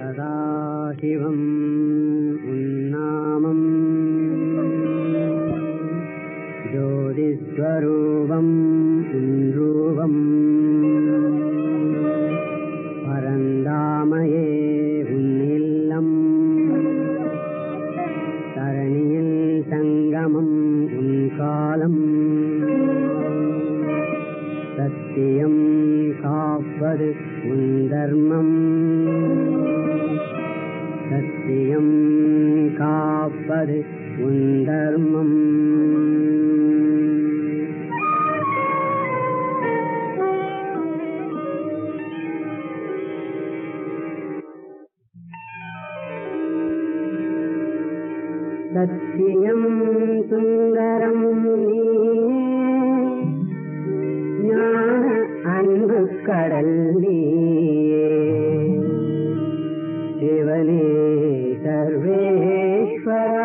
சதாசிவம் உன்னாமம் ஜோதிஸ்வரூபம் உன்ரூபம் பரந்தாமையே உன் இல்லம் தரணியில் சங்கமம் உன் காலம் சத்தியம் காப்பது உன் தர்மம் சத்தியம் காப்பது உன் தர்மம் சத்தியம் சுந்தரம் நீயே ஞான அன்பு கடல் நீயே சிவனே சர்வேஸ்வரா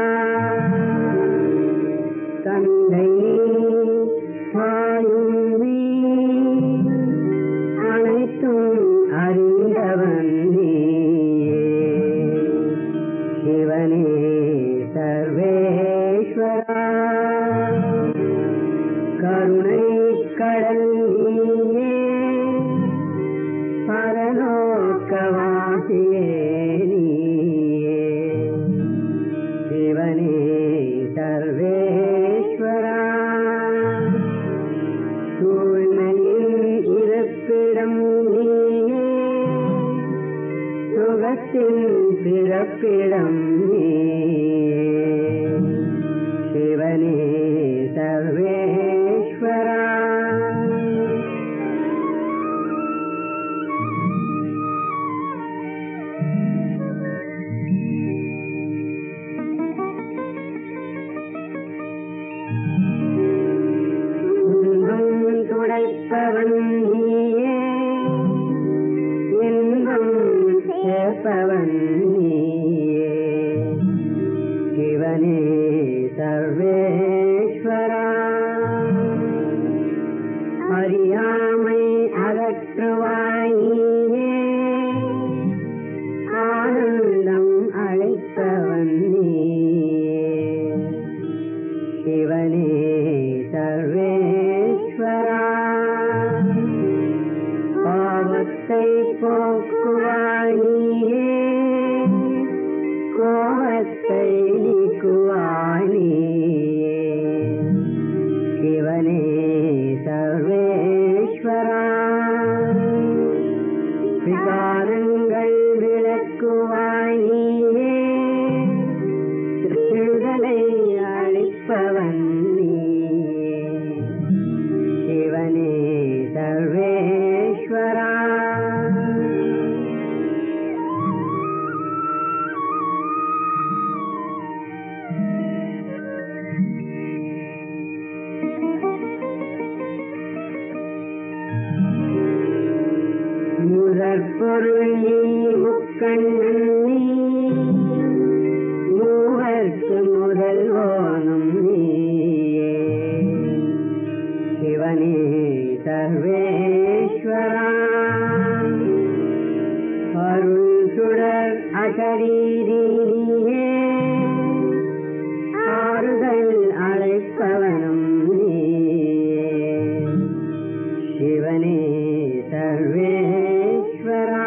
தந்தை தாயும் நீ அனைத்தும் அறிந்தவன் நீயே சிவனே சர்வேஸ்வரா கருணை கடல் நீயே பரலோக்கவாசியே நீயே சிவனே சர்வேஸ்வரா தூய்மையின் இருப்பிடம் நீயே சுகத்தின் பிறப்பிடம் நீயே சிவனே சர்வேஸ்வரா துன்பம் துடைப்பவன் நீயே இன்பம் சேர்ப்பவன் நீயே சிவனே சர்வேஸ்வரா அறியாமை அகற்றுவாய் நீயே ஆனந்தம் அழைப்பவன் நீயே சிவனே சர்வேஸ்வரா பாவத்தை போக்குவாய் நீயே கோபத்தை நீக்குவாய் நீயே சிவனே சர்வேஸ்வரா விகாரங்கள் விளக்குவாய் நீயே விடுதலை அளிப்பவன் நீயே சிவனே சர்வேஸ்வரா முதற்பொருள் நீ முக்கண்ணன் நீ மூவர்க்கு முதல்வோனும் நீயே சிவனே சர்வேஸ்வரா அருள் சுடர் அசரீரி நீயே ஆறுதல் அழைப்பவனும் நீயே சிவனே சர்வேஸ்வரா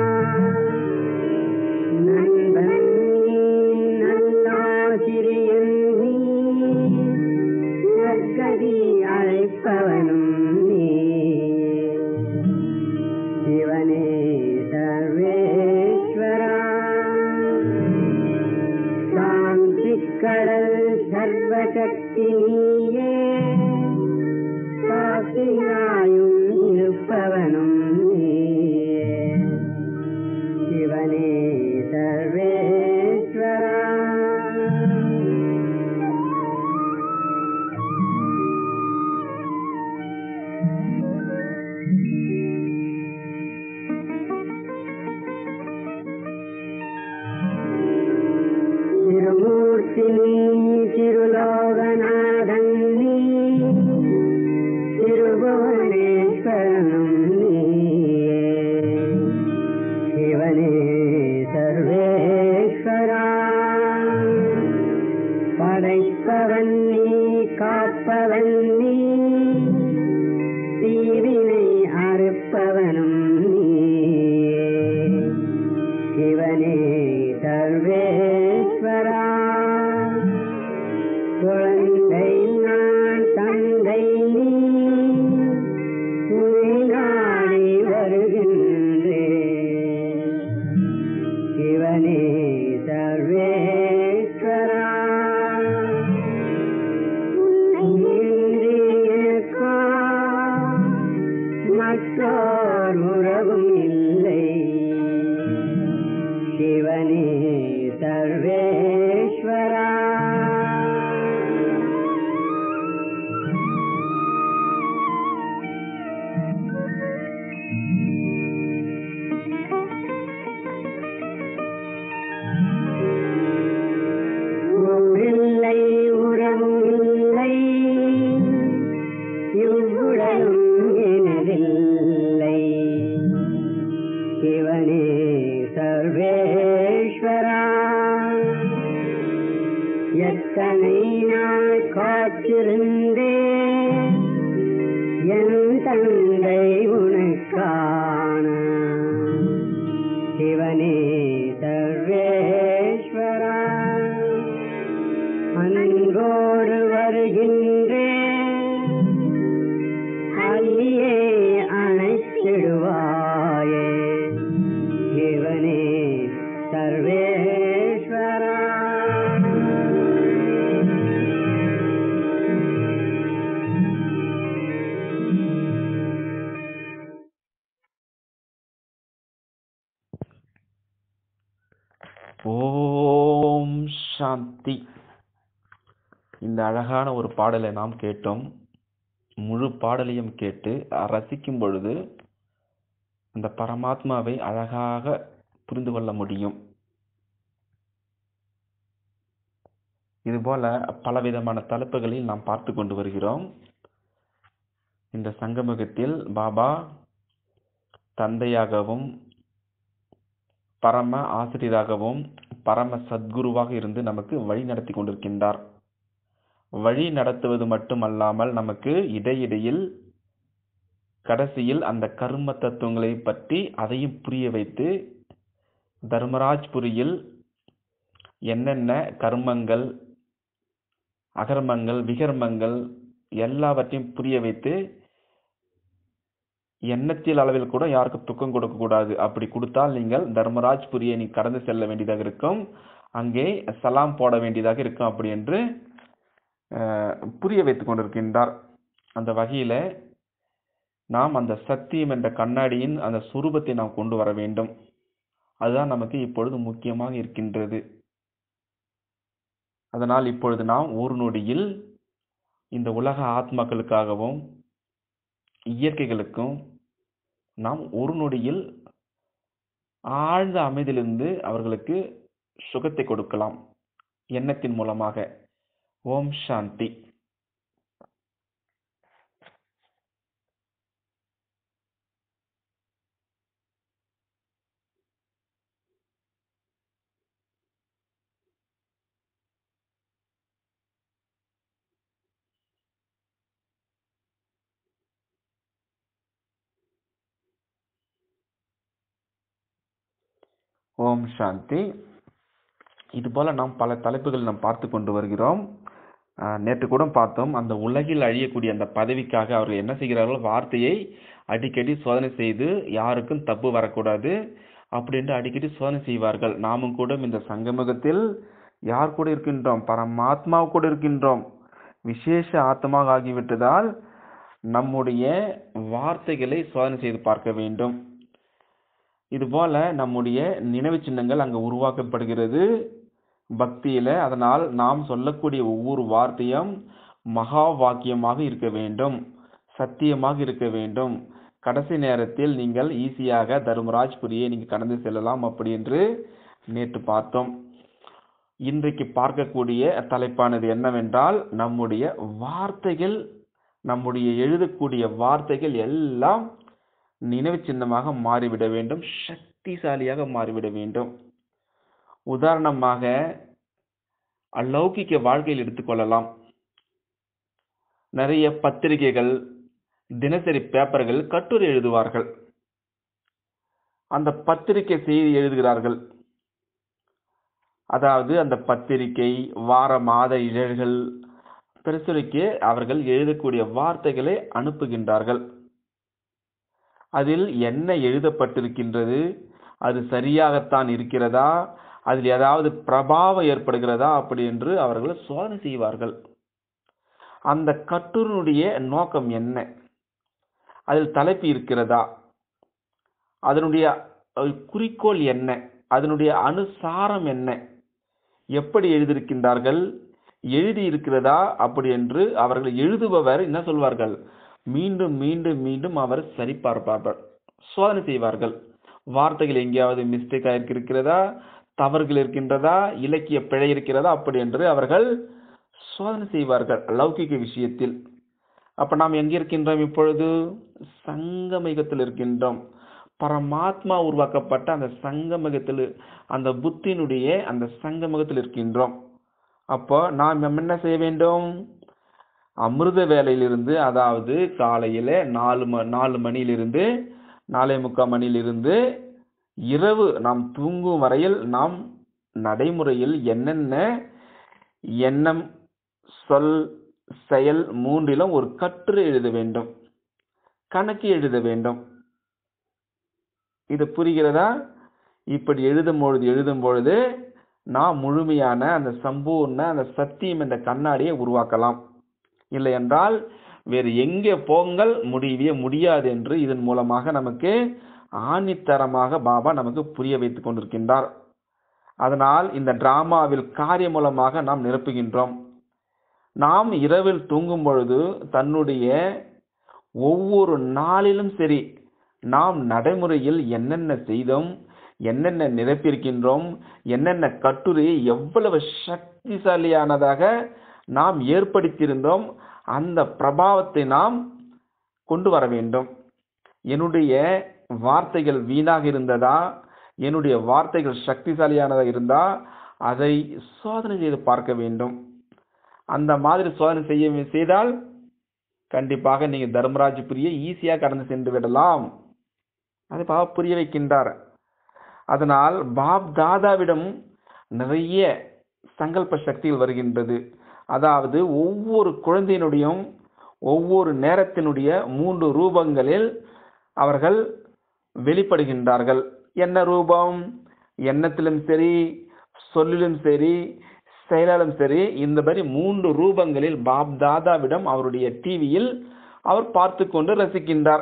நண்பன் நீ நல்லாசிரியன் நீ நற்கதி அழைப்பவனும் நீ சிவனே சர்வேஸ்வரா சாந்தி கடல் சர்வசக்தி நீயே காசினாயும் இருப்பவனும் நீயே சிவனே சர்வேஸ்வரா திருமூர்த்தி நீ திருலோகநாதன் மற்றோர் உறவும் இல்லை சிவனே சர்வேஸ்வரா ஊரில்லை உறவும் இல்லை இவ்வுடலும் எனதில்லை சிவனே சர்வேஸ்வரா எத்தனை நாள் காத்திருந்தேன் என் தந்தை உனக்கான சிவனே சர்வேஸ்வரா அன்போடு வருகின்றேன் அள்ளியே அணைத்திடுவாயே சிவனே சர்வேஸ்வரா ஓம் சாந்தி இந்த அழகான ஒரு பாடலை நாம் கேட்டோம் முழு பாடலையும் கேட்டு ரசிக்கும் பொழுது அந்த பரமாத்மாவை அழகாக புரிந்து கொள்ள முடியும் இதுபோல பலவிதமான தலைப்புகளில் நாம் பார்த்து கொண்டு வருகிறோம் இந்த சங்கமுகத்தில் பாபா தந்தையாகவும் பரம ஆசிரியராகவும் பரம சத்குருவாக இருந்து நமக்கு வழி நடத்தி கொண்டிருக்கின்றார் வழி நடத்துவது மட்டுமல்லாமல் நமக்கு இடையிடையில் கடைசியில் அந்த கர்ம தத்துவங்களை பற்றி அதையும் புரிய வைத்து தர்மராஜ்புரியில் என்னென்ன கர்மங்கள் அகர்மங்கள் விகர்மங்கள் எல்லாவற்றையும் புரிய வைத்து எண்ணத்தில் அளவில் கூட யாருக்கும் துக்கம் கொடுக்க கூடாது அப்படி கொடுத்தால் நீங்கள் தர்மராஜ்புரியை நீ கடந்து செல்ல வேண்டியதாக இருக்கும் அங்கே சலாம் போட வேண்டியதாக இருக்கும் அப்படி என்று அஹ், புரிய வைத்துக் கொண்டிருக்கின்றார் அந்த வகையில நாம் அந்த சத்தியம் என்ற கண்ணாடியின் அந்த சுரூபத்தை நாம் கொண்டு வர வேண்டும் அதுதான் நமக்கு இப்பொழுது முக்கியமாக இருக்கின்றது அதனால் இப்பொழுது நாம் ஒரு நொடியில் இந்த உலக ஆத்மாக்களுக்காகவும் இயற்கைகளுக்கும் நாம் ஒரு நொடியில் ஆழ்ந்த அமைதியிலிருந்து அவர்களுக்கு சுகத்தை கொடுக்கலாம் எண்ணத்தின் மூலமாக ஓம் சாந்தி ஓம் சாந்தி இது போல நாம் பல தலைப்புகள் நாம் பார்த்து கொண்டு வருகிறோம் ஆஹ் நேற்று கூட பார்த்தோம் அந்த உலகில் அழியக்கூடிய அந்த பதவிக்காக அவர்கள் என்ன செய்கிறார்கள் வார்த்தையை அடிக்கடி சோதனை செய்து யாருக்கும் தப்பு வரக்கூடாது அப்படின்ட்டு அடிக்கடி சோதனை செய்வார்கள் நாமும் கூட இந்த சங்கமுகத்தில் யார் கூட இருக்கின்றோம் பரமாத்மா கூட இருக்கின்றோம் விசேஷ ஆத்மாக ஆகிவிட்டதால் நம்முடைய வார்த்தைகளை சோதனை செய்து பார்க்க வேண்டும் இதுபோல நம்முடைய நினைவு சின்னங்கள் அங்கு உருவாக்கப்படுகிறது பக்தியில அதனால் நாம் சொல்லக்கூடிய ஒவ்வொரு வார்த்தையும் மகா வாக்கியமாக இருக்க வேண்டும் சத்தியமாக இருக்க வேண்டும் கடைசி நேரத்தில் நீங்கள் ஈஸியாக தர்மராஜ்புரியை நீங்க கடந்து செல்லலாம் அப்படி என்று நேற்று பார்த்தோம் இன்றைக்கு பார்க்கக்கூடிய தலைப்பானது என்னவென்றால் நம்முடைய வார்த்தைகள் நம்முடைய எழுதக்கூடிய வார்த்தைகள் எல்லாம் நினைவு சின்னமாக மாறிவிட வேண்டும் சக்திசாலியாக மாறிவிட வேண்டும் உதாரணமாக அலௌகிக்க வாழ்க்கையில் எடுத்துக்கொள்ளலாம் நிறைய பத்திரிகைகள் தினசரி பேப்பர்கள் கட்டுரை எழுதுவார்கள் அந்த பத்திரிகை செய்தி எழுதுகிறார்கள் அதாவது அந்த பத்திரிகை வார மாத இதழ்கள் பிரசுரிக்க அவர்கள் எழுதக்கூடிய வார்த்தைகளை அனுப்புகின்றார்கள் அதில் என்ன எழுதப்பட்டிருக்கின்றது அது சரியாகத்தான் இருக்கிறதா அதில் ஏதாவது பிரபாவம் ஏற்படுகிறதா அப்படி என்று அவர்கள் சோதனை செய்வார்கள் அந்த கட்டுரையினுடைய நோக்கம் என்ன அதில் தலைப்பு இருக்கிறதா அதனுடைய அஹ், குறிக்கோள் என்ன அதனுடைய அனுசாரம் என்ன எப்படி எழுதியிருக்கின்றார்கள் எழுதி இருக்கிறதா அப்படி என்று அவர்கள் எழுதுபவர் என்ன சொல்வார்கள் மீண்டும் மீண்டும் மீண்டும் அவர் சரிபார்ப்பார்கள் சோதனை செய்வார்கள் வார்த்தைகள் எங்கேயாவது மிஸ்டேக் இருக்கிறதா தவறுகள் இருக்கின்றதா இலக்கிய பிழை இருக்கிறதா அப்படி என்று அவர்கள் சோதனை செய்வார்கள் லௌகிக விஷயத்தில் அப்ப நாம் எங்க இருக்கின்றோம் இப்பொழுது சங்கமிகத்தில் இருக்கின்றோம் பரமாத்மா உருவாக்கப்பட்ட அந்த சங்கமிகத்தில் அந்த புத்தினுடைய அந்த சங்கமிகத்தில் இருக்கின்றோம் அப்போ நாம் என்ன செய்ய வேண்டும் அமிர்த வேலையிலிருந்து அதாவது காலையில நாலு ம நாலு மணியிலிருந்து நாலே முக்கால் மணியிலிருந்து இரவு நாம் தூங்கும் வரையில் நாம் நடைமுறையில் என்னென்ன எண்ணம் சொல் செயல் மூன்றிலும் ஒரு கட்டுரை எழுத வேண்டும் கணக்கு எழுத வேண்டும் இது புரிகிறதா இப்படி எழுதும் பொழுது எழுதும் பொழுது நாம் முழுமையான அந்த சம்பூர்ண அந்த சத்தியம் என்ற கண்ணாடியை உருவாக்கலாம் இல்லை என்றால் வேறு எங்கே போங்கள் முடியவே முடியாது என்று இதன் மூலமாக நமக்கு ஆணித்தரமாக பாபா நமக்கு புரிய வைத்துக் கொண்டிருக்கின்றார் அதனால் இந்த டிராமாவில் காரிய மூலமாக நாம் நிரப்புகின்றோம் நாம் இரவில் தூங்கும் பொழுது தன்னுடைய ஒவ்வொரு நாளிலும் சரி நாம் நடைமுறையில் என்னென்ன செய்தோம் என்னென்ன நிரப்பியிருக்கின்றோம் என்னென்ன கட்டுரையை எவ்வளவு சக்திசாலியானதாக நாம் ஏற்படுத்தியிருந்தோம் அந்த பிரபாவத்தை நாம் கொண்டு வர வேண்டும் என்னுடைய வார்த்தைகள் வீணாக இருந்ததா என்னுடைய வார்த்தைகள் சக்திசாலியானதாக இருந்தா அதை சோதனை செய்து பார்க்க வேண்டும் அந்த மாதிரி சோதனை செய்ய செய்தால் கண்டிப்பாக நீங்க தர்மராஜ் புரிய ஈஸியாக கடந்து சென்று விடலாம் அதை பாபா புரிய வைக்கின்றார் அதனால் பாப் தாதாவிடம் நிறைய சங்கல்ப சக்திகள் வருகின்றது அதாவது ஒவ்வொரு குழந்தையினுடையும் ஒவ்வொரு நேரத்தினுடைய மூன்று ரூபங்களில் அவர்கள் வெளிப்படுகின்றார்கள் என்ன ரூபம் எண்ணத்திலும் சரி சொல்லிலும் சரி செயலாலும் சரி இந்த மாதிரி மூன்று ரூபங்களில் பாப் தாதாவிடம் அவருடைய டிவியில் அவர் பார்த்து கொண்டு ரசிக்கின்றார்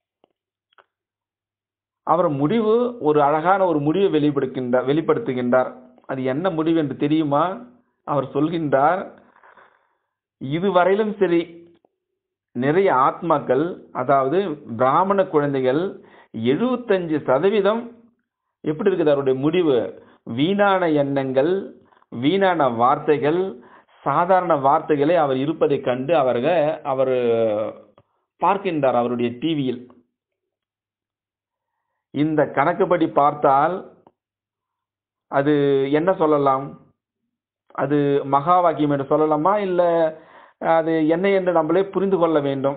அவர் முடிவு ஒரு அழகான ஒரு முடிவை வெளிப்படுகின்றார் வெளிப்படுத்துகின்றார் அது என்ன முடிவு என்று தெரியுமா அவர் சொல்கின்றார் இதுவரையிலும் சரி நிறைய ஆத்மாக்கள் அதாவது பிராமண குழந்தைகள் எழுபத்தஞ்சு சதவீதம் எப்படி இருக்குது அவருடைய முடிவு வீணான எண்ணங்கள் வீணான வார்த்தைகள் சாதாரண வார்த்தைகளை அவர் இருப்பதை கண்டு அவர்கள் அவர் பார்க்கின்றார் அவருடைய டிவியில் இந்த கணக்குப்படி பார்த்தால் அது என்ன சொல்லலாம் அது மகா வாக்கியம் என்று சொல்லலாமா இல்ல அது என்ன என்று நம்மளே புரிந்து கொள்ள வேண்டும்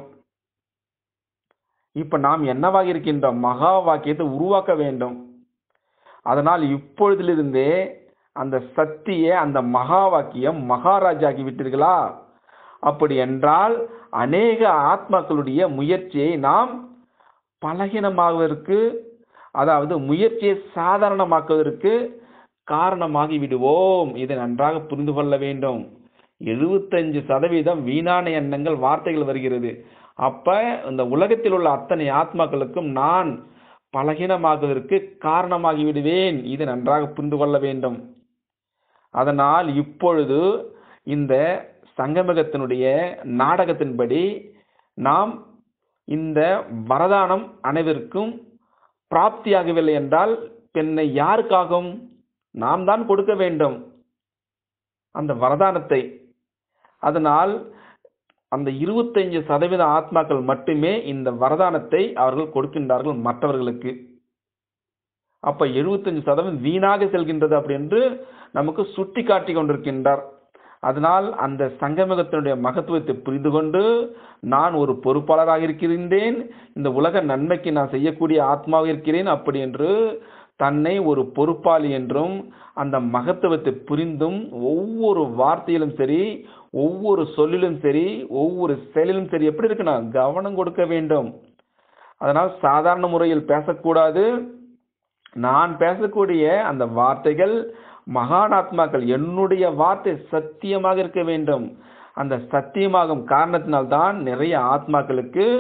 இப்ப நாம் என்னவாக இருக்கின்றோம் மகா வாக்கியத்தை உருவாக்க வேண்டும் அதனால் இப்பொழுதிலிருந்தே அந்த சக்தியை அந்த மகா வாக்கியம் மகாராஜாக்கி விட்டீர்களா அப்படி என்றால் அநேக ஆத்மாக்களுடைய முயற்சியை நாம் பலகீனமாவதற்கு அதாவது முயற்சியை சாதாரணமாக்குவதற்கு காரணமாகி விடுவோம் இதை நன்றாக புரிந்து கொள்ள வேண்டும் எழுபத்தஞ்சு சதவீதம் வீணான எண்ணங்கள் வார்த்தைகள் வருகிறது அப்ப இந்த உலகத்தில் உள்ள அத்தனை ஆத்மாக்களுக்கும் நான் பலகீனமாகுவதற்கு காரணமாகி விடுவேன் இதை நன்றாக புரிந்து கொள்ள வேண்டும் அதனால் இப்பொழுது இந்த சங்கமகத்தினுடைய நாடகத்தின்படி நாம் இந்த வரதானம் அனைவருக்கும் பிராப்தியாகவில்லை என்றால் பெண்ணை யாருக்காகும் நாம் தான் கொடுக்க வேண்டும் அந்த வரதானத்தை அதனால் அந்த இருபத்தைந்து சதவீத ஆத்மாக்கள் மட்டுமே இந்த வரதானத்தை அவர்கள் கொடுக்கின்றார்கள் மற்றவர்களுக்கு அப்ப எழுபத்தஞ்சு சதவீதம் வீணாக செல்கின்றது அப்படி என்று நமக்கு சுட்டி காட்டி கொண்டிருக்கின்றார் அதனால் அந்த சங்கமகத்தினுடைய மகத்துவத்தை புரிந்து கொண்டு நான் ஒரு பொறுப்பாளராக இருக்கின்றேன் இந்த உலக நன்மைக்கு நான் செய்யக்கூடிய ஆத்மாவாக இருக்கிறேன் அப்படி என்று தன்னை ஒரு பொறுப்பாளி என்றும் அந்த மகத்துவத்தை புரிந்தும் ஒவ்வொரு வார்த்தையிலும் சரி ஒவ்வொரு சொல்லிலும் சரி ஒவ்வொரு செயலிலும் சரி எப்படி இருக்கணும் கவனம் கொடுக்க வேண்டும் அதனால் சாதாரண முறையில் பேசக்கூடாது நான் பேசக்கூடிய அந்த வார்த்தைகள் மகானாத்மாக்கள் என்னுடைய வார்த்தை சத்தியமாக இருக்க வேண்டும் அந்த சத்தியமாகும் காரணத்தினால்தான் நிறைய ஆத்மாக்களுக்கு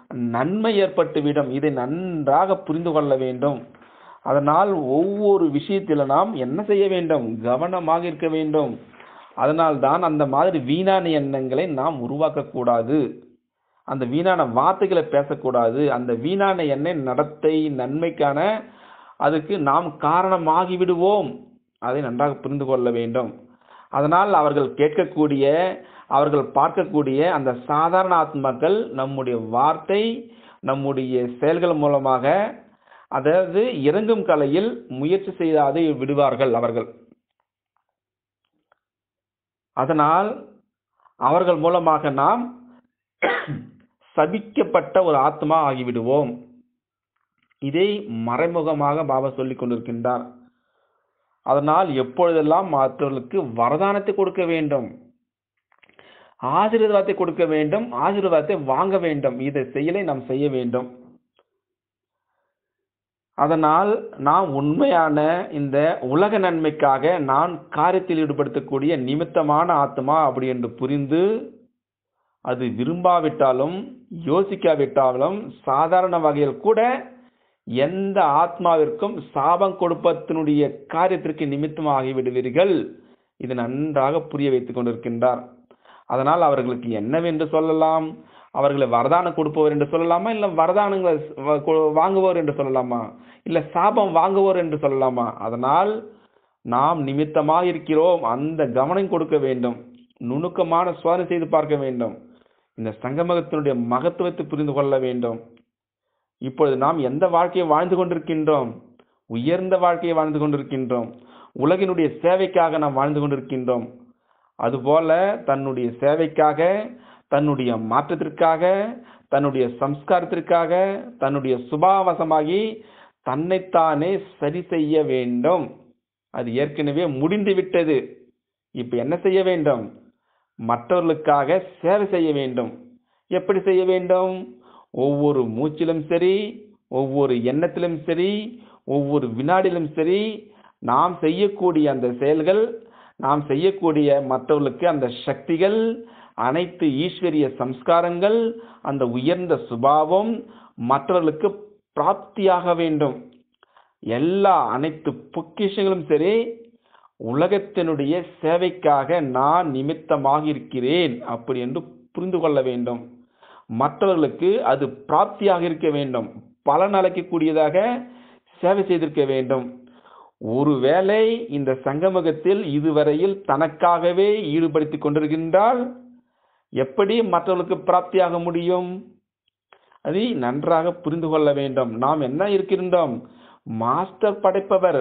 நன்மை ஏற்பட்டுவிடும் இதை நன்றாக புரிந்து கொள்ள வேண்டும் அதனால் ஒவ்வொரு விஷயத்தில் நாம் என்ன செய்ய வேண்டும் கவனமாக இருக்க வேண்டும் அதனால் தான் அந்த மாதிரி வீணான எண்ணங்களை நாம் உருவாக்கக்கூடாது அந்த வீணான வார்த்தைகளை பேசக்கூடாது அந்த வீணான எண்ணெய் நடத்தை நன்மைக்கான அதுக்கு நாம் காரணமாகி விடுவோம் அதை நன்றாக புரிந்து கொள்ள வேண்டும் அதனால் அவர்கள் கேட்கக்கூடிய அவர்கள் பார்க்கக்கூடிய அந்த சாதாரண ஆத்மாக்கள் நம்முடைய வார்த்தை நம்முடைய செயல்கள் மூலமாக அதாவது இறங்கும் கலையில் முயற்சி செய்யாതെ விடுவார்கள் அவர்கள் அதனால் அவர்கள் மூலமாக நாம் சபிக்கப்பட்ட ஒரு ஆத்மா ஆகிவிடுவோம் இதை மறைமுகமாக பாபா சொல்லிக் கொண்டிருக்கின்றார் அதனால் எப்பொழுதெல்லாம் மற்றவர்களுக்கு வரதானத்தை கொடுக்க வேண்டும் ஆசீர்வாதத்தை கொடுக்க வேண்டும் ஆசீர்வாதத்தை வாங்க வேண்டும் இதை செயலை நாம் செய்ய வேண்டும் அதனால் நாம் உண்மையான இந்த உலக நன்மைக்காக நான் காரியத்தில் ஈடுபடுத்தக்கூடிய நிமித்தமான ஆத்மா அப்படி என்று புரிந்து அது விரும்பாவிட்டாலும் யோசிக்காவிட்டாலும் சாதாரண வகையில் கூட எந்த ஆத்மாவிற்கும் சாபம் கொடுப்பதனுடைய காரியத்திற்கு நிமித்தமாகி விடுவீர்கள் இது நன்றாக புரிய வைத்துக் கொண்டிருக்கின்றார் அதனால் அவர்களுக்கு என்னவென்று சொல்லலாம் அவர்களை வரதானம் கொடுப்பவர் என்று சொல்லலாமா இல்ல வரதானங்களை வ- கொ- வாங்குவோர் என்று சொல்லலாமா இல்ல சாபம் வாங்குவோர் என்று சொல்லலாமா அதனால் நாம் நிமித்தமாக இருக்கிறோம் அந்த கவனம் கொடுக்க வேண்டும் நுணுக்கமான சோதனை செய்து பார்க்க வேண்டும் இந்த சங்கமகத்தினுடைய மகத்துவத்தை புரிந்து கொள்ள வேண்டும் இப்பொழுது நாம் எந்த வாழ்க்கையை வாழ்ந்து கொண்டிருக்கின்றோம் உயர்ந்த வாழ்க்கையை வாழ்ந்து கொண்டிருக்கின்றோம் உலகினுடைய சேவைக்காக நாம் வாழ்ந்து கொண்டிருக்கின்றோம் அதுபோல தன்னுடைய சேவைக்காக தன்னுடைய மாற்றத்திற்காக தன்னுடைய சம்ஸ்காரத்திற்காக தன்னுடைய சுபாவசமாகி தன்னைத்தானே சரி செய்ய வேண்டும் அது ஏற்கனவே முடிந்து விட்டது இப்ப என்ன செய்ய வேண்டும் மற்றவர்களுக்காக சேவை செய்ய வேண்டும் எப்படி செய்ய வேண்டும் ஒவ்வொரு மூச்சிலும் சரி ஒவ்வொரு எண்ணத்திலும் சரி ஒவ்வொரு வினாடிலும் சரி நாம் செய்யக்கூடிய அந்த செயல்கள் நாம் செய்யக்கூடிய மற்றவர்களுக்கு அந்த சக்திகள் அனைத்து ஈஸ்வரிய சம்ஸ்காரங்கள் அந்த உயர்ந்த சுபாவம் மற்றவர்களுக்கு பிராப்தியாக வேண்டும் எல்லா அனைத்து பொக்கிஷங்களும் சரி உலகத்தினுடைய சேவைக்காக நான் நிமித்தமாக இருக்கிறேன் அப்படி என்று புரிந்து கொள்ள வேண்டும் மற்றவர்களுக்கு அது பிராப்தியாக இருக்க வேண்டும் பலன் அளிக்கக்கூடியதாக சேவை செய்திருக்க வேண்டும் ஒருவேளை இந்த சங்கமகத்தில் இதுவரையில் தனக்காகவே ஈடுபடுத்திக் கொண்டிருக்கின்றால் எப்படி மற்றவர்களுக்கு பிராப்தியாக முடியும் அதை நன்றாக புரிந்து கொள்ள வேண்டும் நாம் என்ன இருக்கின்றோம் மாஸ்டர் படைப்பவர்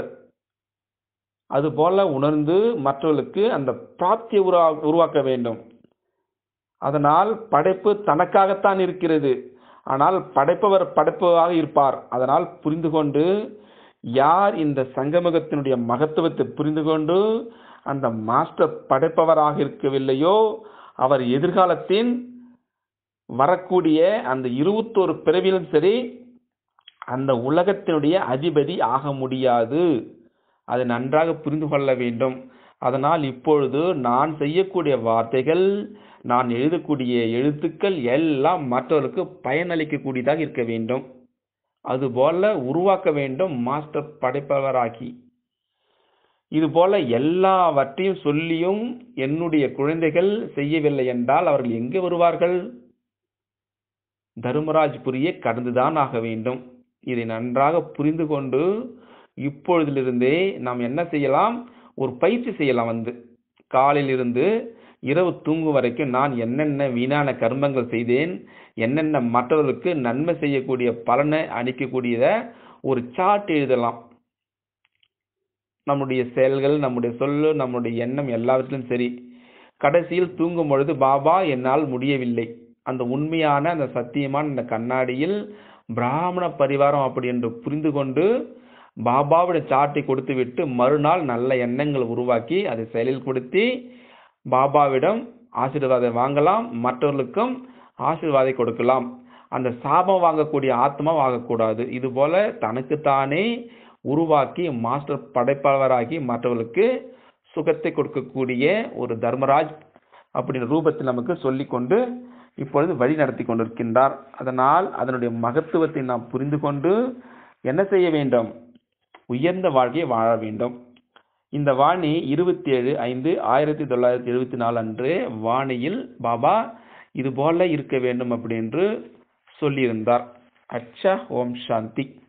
அதுபோல உணர்ந்து மற்றவர்களுக்கு அந்த பிராப்தியை உருவா உருவாக்க வேண்டும் அதனால் படைப்பு தனக்காகத்தான் இருக்கிறது ஆனால் படைப்பவர் படைப்பவராக இருப்பார் அதனால் புரிந்து கொண்டு யார் இந்த சங்கமகத்தினுடைய மகத்துவத்தை புரிந்து கொண்டு அந்த மாஸ்டர் படைப்பவராக இருக்கவில்லையோ அவர் எதிர்காலத்தின் வரக்கூடிய அந்த இருபத்தோரு பிறவிலும் சரி அந்த உலகத்தினுடைய அதிபதி ஆக முடியாது அதை நன்றாக புரிந்து கொள்ள வேண்டும் அதனால் இப்பொழுது நான் செய்யக்கூடிய வார்த்தைகள் நான் எழுதக்கூடிய எழுத்துக்கள் எல்லாம் மற்றவர்களுக்கு பயனளிக்கக்கூடியதாக இருக்க வேண்டும் அதுபோல உருவாக்க வேண்டும் மாஸ்டர் படைப்பவராகி இதுபோல எல்லாவற்றையும் சொல்லியும் என்னுடைய குழந்தைகள் செய்யவில்லை என்றால் அவர்கள் எங்கே வருவார்கள் தர்மராஜ்புரியை கடந்துதான் ஆக வேண்டும் இதை நன்றாக புரிந்து கொண்டு இப்பொழுதிலிருந்தே நாம் என்ன செய்யலாம் ஒரு பயிற்சி செய்யலாம் வந்து காலையில் இருந்து இரவு தூங்கும் வரைக்கும் நான் என்னென்ன வீணான கர்மங்கள் செய்தேன் என்னென்ன மற்றவர்களுக்கு நன்மை செய்யக்கூடிய பலனை அளிக்கக்கூடியத ஒரு சார்ட் எழுதலாம் நம்முடைய செயல்கள் நம்முடைய சொல்லு நம்முடைய எண்ணம் எல்லாவற்றிலும் சரி கடைசியில் தூங்கும் பொழுது பாபா என்னால் முடியவில்லை அந்த உண்மையான அந்த சத்தியமான அந்த கண்ணாடியில் பிராமண பரிவாரம் அப்படி என்று புரிந்து கொண்டு பாபாவுடைய சாட்டை கொடுத்து விட்டு மறுநாள் நல்ல எண்ணங்கள் உருவாக்கி அதை செயலில் கொடுத்தி பாபாவிடம் ஆசீர்வாதம் வாங்கலாம் மற்றவர்களுக்கும் ஆசீர்வாதம் கொடுக்கலாம் அந்த சாபம் வாங்கக்கூடிய ஆத்மா வாங்கக்கூடாது இது போல தனக்குத்தானே உருவாக்கி மாஸ்டர் படைப்பாளராகி மற்றவர்களுக்கு சுகத்தை கொடுக்கக்கூடிய ஒரு தர்மராஜ் அப்படின்ற ரூபத்தில் நமக்கு சொல்லிக்கொண்டு இப்பொழுது வழி நடத்தி கொண்டிருக்கின்றார் அதனால் அதனுடைய மகத்துவத்தை நாம் புரிந்து கொண்டு என்ன செய்ய வேண்டும் உயர்ந்த வாழ்க்கையை வாழ வேண்டும் இந்த வாணி இருபத்தி ஏழு ஐந்து ஆயிரத்தி தொள்ளாயிரத்தி எழுபத்தி நாலு அன்று வாணியில் பாபா இது போல இருக்க வேண்டும் அப்படி என்று சொல்லியிருந்தார் அச்சா ஓம் சாந்தி